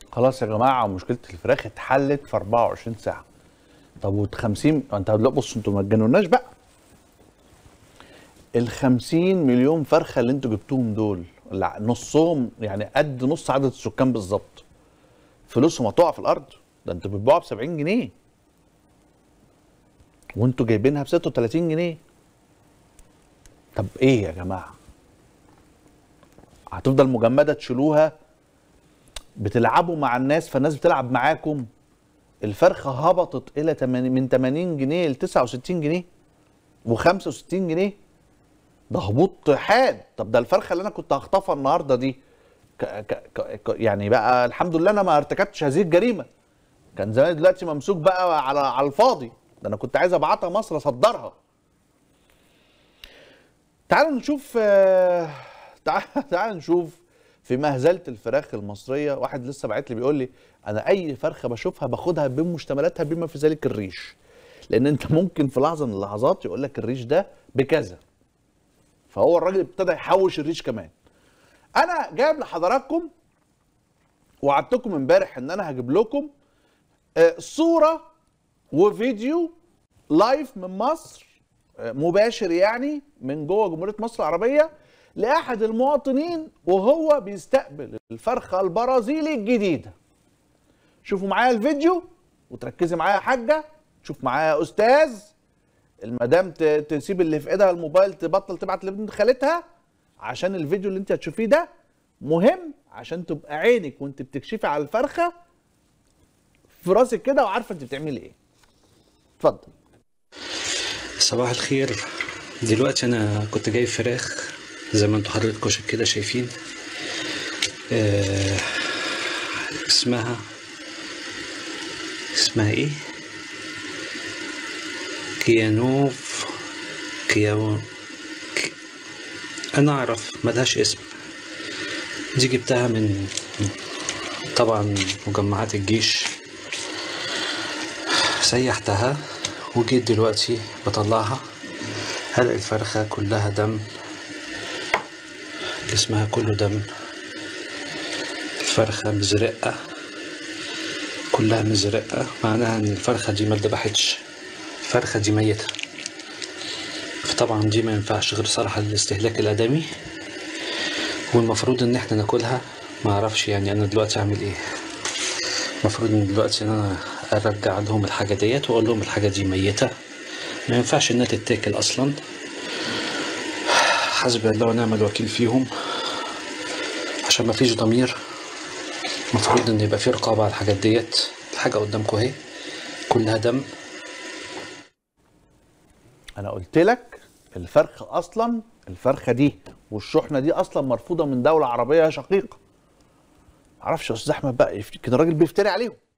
خلاص يا جماعه مشكله الفراخ اتحلت في 24 ساعه طب وال 50 انت لا بصوا انتوا ما تجنناش بقى ال 50 مليون فرخه اللي انتوا جبتوهم دول لا، نصهم يعني قد نص عدد السكان بالظبط فلوسهم هتقع في الارض ده انتوا بتبيعوها ب 70 جنيه وانتوا جايبينها ب 36 جنيه طب ايه يا جماعه هتفضل مجمده تشيلوها بتلعبوا مع الناس فالناس بتلعب معاكم الفرخه هبطت الى 80 من 80 جنيه ل 69 جنيه و65 جنيه ده هبوط حاد طب ده الفرخه اللي انا كنت هخطفها النهارده دي ك ك ك ك- يعني بقى الحمد لله انا ما ارتكبتش هذه الجريمه كان زمان دلوقتي ممسوك بقى على على الفاضي ده انا كنت عايز ابعتها مصر اصدرها تعالوا نشوف آه، تعال تعال نشوف في مهزله الفراخ المصريه واحد لسه باعت لي بيقول لي انا اي فرخه بشوفها باخدها بمشتملاتها بما في ذلك الريش لان انت ممكن في لحظه من اللحظات يقول لك الريش ده بكذا فهو الراجل ابتدى يحوش الريش كمان انا جايب لحضراتكم وعدتكم امبارح ان انا هجيب لكم آه، صوره وفيديو لايف من مصر آه، مباشر يعني من جوه جمهوريه مصر العربيه لاحد المواطنين وهو بيستقبل الفرخه البرازيلي الجديده شوفوا معايا الفيديو وتركزي معايا يا حاجه شوف معايا يا استاذ المدام ت- تسيب اللي في ايدها الموبايل تبطل تبعت لبنت خالتها عشان الفيديو اللي انت هتشوفيه ده مهم عشان تبقى عينك وانت بتكشفي على الفرخه في راسك كده وعارفه انت بتعملي ايه اتفضل صباح الخير دلوقتي انا كنت جايب فراخ زي ما انتوا حضراتكم شا- كده شايفين آه اسمها اسمها ايه كيانوف كيانو ك- انا اعرف ملهاش اسم دي جبتها من طبعا مجمعات الجيش سيحتها وجيت دلوقتي بطلعها هلقى الفرخة كلها دم جسمها كله دم الفرخة مزرقة كلها مزرقة معناها ان الفرخة دي ما اتذبحتش الفرخة دي ميتة فطبعا دي ما ينفعش غير صراحة للاستهلاك الآدمي والمفروض ان احنا ناكلها ما اعرفش يعني انا دلوقتي اعمل ايه المفروض ان دلوقتي ان انا ارجع لهم الحاجه ديت واقول لهم الحاجه دي ميته ما ينفعش انها تتاكل اصلا حسبي الله ونعم الوكيل فيهم عشان ما فيش ضمير المفروض ان يبقى في رقابه على الحاجات ديت الحاجه قدامكم اهي كلها دم انا قلت لك الفرخه اصلا الفرخه دي والشحنه دي اصلا مرفوضه من دوله عربيه شقيقه معرفش يا استاذ احمد بقى يفت- كده الراجل بيفتري عليهم